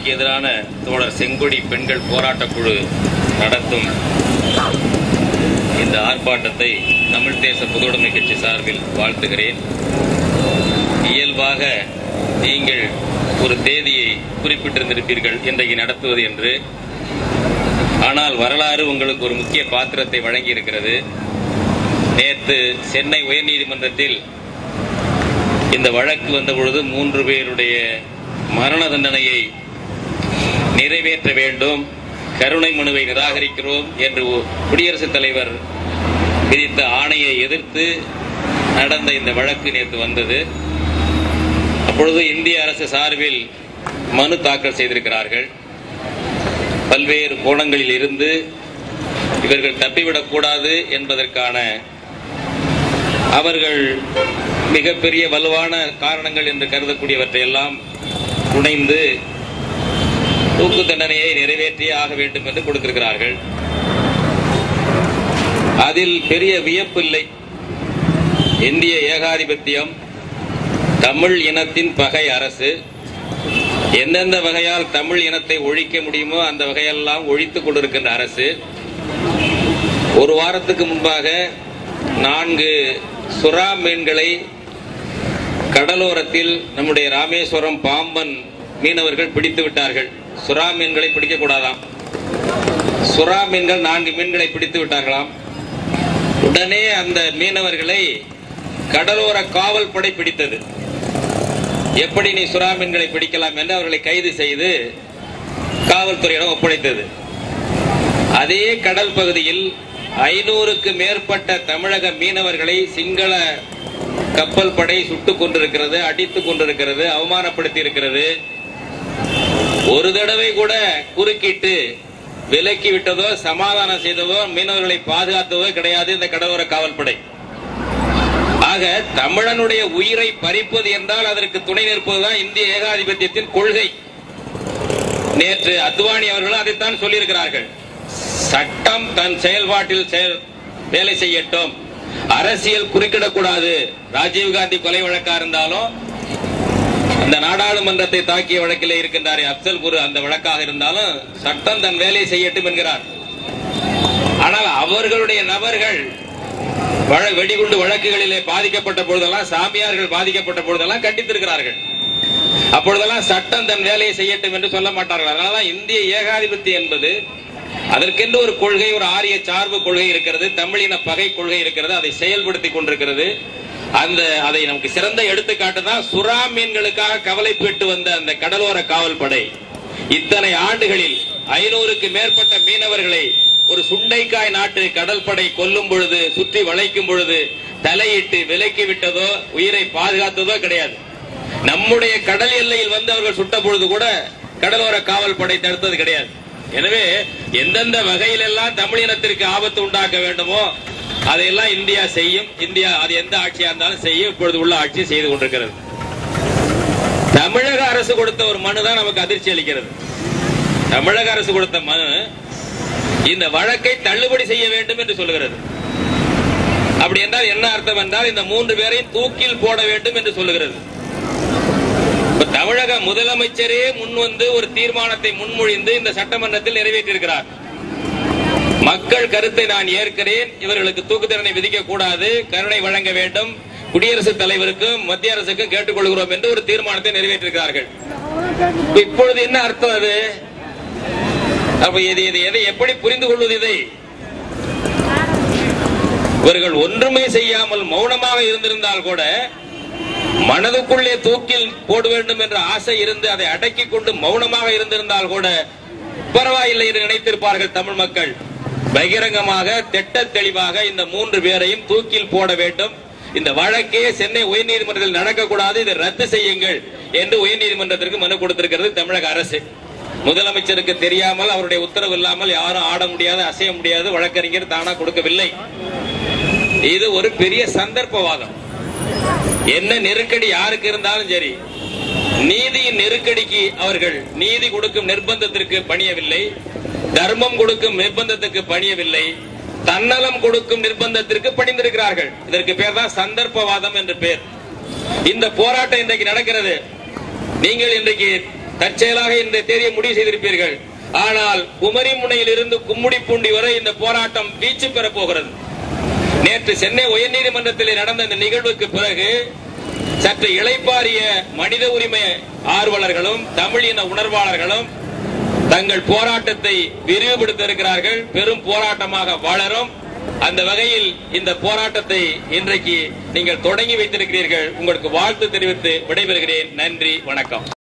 எதிரான தோழர் செங்கொடி பெண்கள் போராட்டக் குழு நடத்தும் இந்த ஆர்ப்பாட்டத்தை தமிழ் தேச பொதுவுடைமை கட்சி சார்பில் வாழ்த்துகிறேன் இயல்பாக நீங்கள் ஒரு தேதியை குறிப்பிட்டிருந்திருப்பீர்கள் இன்றைக்கு நடத்துவது என்று ஆனால் வரலாறு உங்களுக்கு ஒரு முக்கிய பாத்திரத்தை வழங்கி இருக்கிறது நேற்று சென்னை உயர்நீதிமன்றத்தில் இந்த வழக்கு வந்த பொழுது மூன்று பேருடைய மரண தண்டனையை நிறைவேற்ற வேண்டும் கருணை மனுவை நிராகரிக்கிறோம் என்று குடியரசுத் தலைவர் விதித்த ஆணையை எதிர்த்து நடந்த இந்த வழக்கு நேற்று வந்தது அப்பொழுது இந்திய அரசு சார்பில் மனு தாக்கல் செய்திருக்கிறார்கள் பல்வேறு கோணங்களில் இருந்து இவர்கள் தப்பிவிடக்கூடாது என்பதற்கான அவர்கள் மிகப்பெரிய வலுவான காரணங்கள் என்று கருதக்கூடியவற்றை எல்லாம் புனைந்து தூக்கு தண்டனையை நிறைவேற்றியே ஆக வேண்டும் என்று கொடுத்திருக்கிறார்கள் அதில் பெரிய வியப்பில்லை இந்திய ஏகாதிபத்தியம் தமிழ் இனத்தின் பகை அரசு எந்தெந்த வகையால் தமிழ் இனத்தை ஒழிக்க முடியுமோ அந்த வகையெல்லாம் ஒழித்துக் கொண்டிருக்கின்ற அரசு ஒரு வாரத்துக்கு முன்பாக நான்கு சுறா மீன்களை கடலோரத்தில் நம்முடைய ராமேஸ்வரம் பாம்பன் மீனவர்கள் பிடித்து விட்டார்கள் சுறா மீன்களை பிடிக்க கூடாதாம் சுறா மீன்கள் நான்கு மீன்களை பிடித்து விட்டார்களாம் உடனே அந்த மீனவர்களை கடலோர காவல் படை பிடித்தது எப்படி நீ சுறா மீன்களை பிடிக்கலாம் என்று அவர்களை கைது செய்து காவல்துறையிடம் ஒப்படைத்தது அதே கடல் பகுதியில் ஐநூறுக்கு மேற்பட்ட தமிழக மீனவர்களை சிங்கள கப்பல் படை சுட்டுக் கொண்டிருக்கிறது அடித்துக் கொண்டிருக்கிறது அவமானப்படுத்தி இருக்கிறது ஒரு தடவை கூட குறுக்கிட்டு விலக்கி விட்டதோ சமாதானம் செய்ததோ மீனவர்களை பாதுகாத்ததோ கிடையாது இந்த கடலோர காவல்படை ஆக தமிழனுடைய உயிரை பறிப்பது என்றால் அதற்கு துணை நிற்பதுதான் இந்திய ஏகாதிபத்தியத்தின் கொள்கை நேற்று அத்வானி அவர்களும் அதைத்தான் சொல்லியிருக்கிறார்கள் சட்டம் தன் செயல்பாட்டில் செயல் வேலை செய்யட்டும் அரசியல் குறுக்கிடக்கூடாது ராஜீவ்காந்தி கொலை வழக்கா இருந்தாலும் அந்த நாடாளுமன்றத்தை தாக்கிய வழக்கிலே இருக்கின்றாரே அப்சல் குரு அந்த வழக்காக இருந்தாலும் சட்டம் தன் வேலையை செய்யட்டும் என்கிறார் ஆனால் அவர்களுடைய நபர்கள் வழ- வெடிகுண்டு வழக்குகளிலே பாதிக்கப்பட்ட பொழுதெல்லாம் சாமியார்கள் பாதிக்கப்பட்ட பொழுதெல்லாம் கண்டித்திருக்கிறார்கள் அப்பொழுதெல்லாம் சட்டம் தன் வேலையை செய்யட்டும் என்று சொல்ல மாட்டார்கள் அதனாலதான் இந்திய ஏகாதிபத்தியம் என்பது அதற்கென்று ஒரு கொள்கை ஒரு ஆரிய சார்பு கொள்கை இருக்கிறது தமிழின பகை கொள்கை இருக்கிறது அதை செயல்படுத்தி கொண்டிருக்கிறது அந்த அதை நமக்கு சிறந்த எடுத்துக்காட்டு தான் சுறா மீன்களுக்காக கவலைப்பட்டு வந்த அந்த கடலோர காவல் படை இத்தனை ஆண்டுகளில் ஐநூறுக்கு மேற்பட்ட மீனவர்களை ஒரு சுண்டைக்காய் நாட்டு கடல் படை கொல்லும் பொழுது சுற்றி வளைக்கும் பொழுது தலையிட்டு விலக்கி விட்டதோ உயிரை பாதுகாத்ததோ கிடையாது நம்முடைய கடல் எல்லையில் வந்து அவர்கள் சுட்ட பொழுது கூட கடலோர காவல் படை தடுத்தது கிடையாது எனவே எந்தெந்த வகையிலெல்லாம் தமிழினத்திற்கு ஆபத்து உண்டாக்க வேண்டுமோ அதையெல்லாம் இந்தியா செய்யும் இந்தியா அது எந்த ஆட்சியா இருந்தாலும் செய்யும் இப்பொழுது உள்ள ஆட்சி செய்து கொண்டிருக்கிறது தமிழக அரசு கொடுத்த ஒரு மனு தான் நமக்கு அதிர்ச்சி அளிக்கிறது தமிழக அரசு கொடுத்த மனு இந்த வழக்கை தள்ளுபடி செய்ய வேண்டும் என்று சொல்லுகிறது அப்படி என்றால் என்ன அர்த்தம் என்றால் இந்த மூன்று பேரையும் தூக்கில் போட வேண்டும் என்று சொல்லுகிறது இப்ப தமிழக முதலமைச்சரே முன் வந்து ஒரு தீர்மானத்தை முன்மொழிந்து இந்த சட்டமன்றத்தில் நிறைவேற்றியிருக்கிறார் மக்கள் கருத்தை நான் ஏற்கிறேன் இவர்களுக்கு தூக்கு தண்டனை விதிக்க கூடாது கருணை வழங்க வேண்டும் குடியரசுத் தலைவருக்கும் மத்திய அரசுக்கும் கேட்டுக்கொள்கிறோம் என்று ஒரு தீர்மானத்தை நிறைவேற்றிருக்கிறார்கள் இப்ப இப்பொழுது என்ன அர்த்தம் அது அப்ப இது இது எதை எப்படி புரிந்து கொள்வது இதை இவர்கள் ஒன்றுமே செய்யாமல் மௌனமாக இருந்திருந்தால் கூட மனதுக்குள்ளே தூக்கில் போட வேண்டும் என்ற ஆசை இருந்து அதை அடக்கிக் கொண்டு மௌனமாக இருந்திருந்தால் கூட பரவாயில்லை என்று நினைத்திருப்பார்கள் தமிழ் மக்கள் பகிரங்கமாக திட்ட தெளிவாக இந்த மூன்று பேரையும் தூக்கில் போட வேண்டும் இந்த வழக்கே சென்னை உயர்நீதிமன்றத்தில் நடக்கக்கூடாது இதை ரத்து செய்யுங்கள் என்று உயர்நீதிமன்றத்திற்கு மனு கொடுத்திருக்கிறது தமிழக அரசு முதலமைச்சருக்கு தெரியாமல் அவருடைய உத்தரவு இல்லாமல் யாரும் ஆட முடியாது அசைய முடியாது வழக்கறிஞர் தானா கொடுக்கவில்லை இது ஒரு பெரிய சந்தர்ப்பவாதம் என்ன நெருக்கடி யாருக்கு இருந்தாலும் சரி நீதியின் நெருக்கடிக்கு அவர்கள் நீதி கொடுக்கும் நிர்பந்தத்திற்கு பணியவில்லை தர்மம் கொடுக்கும் நிர்பந்தத்துக்கு பணியவில்லை தன்னலம் கொடுக்கும் நிர்பந்தத்திற்கு பணிந்திருக்கிறார்கள் இதற்கு பேர் தான் சந்தர்ப்பவாதம் என்று பேர் இந்த போராட்டம் இன்றைக்கு நடக்கிறது நீங்கள் இன்றைக்கு தற்செயலாக இந்த தேதியை முடிவு செய்திருப்பீர்கள் ஆனால் குமரி முனையில் இருந்து கும்முடிப்பூண்டி வரை இந்த போராட்டம் வீச்சு பெறப் போகிறது நேற்று சென்னை உயர்நீதிமன்றத்தில் நடந்த இந்த நிகழ்வுக்கு பிறகு சற்று இளைப்பாறிய மனித உரிமை ஆர்வலர்களும் தமிழ் இன உணர்வாளர்களும் தங்கள் போராட்டத்தை விரிவுபடுத்த இருக்கிறார்கள் பெரும் போராட்டமாக வளரும் அந்த வகையில் இந்த போராட்டத்தை இன்றைக்கு நீங்கள் தொடங்கி வைத்திருக்கிறீர்கள் உங்களுக்கு வாழ்த்து தெரிவித்து விடைபெறுகிறேன் நன்றி வணக்கம்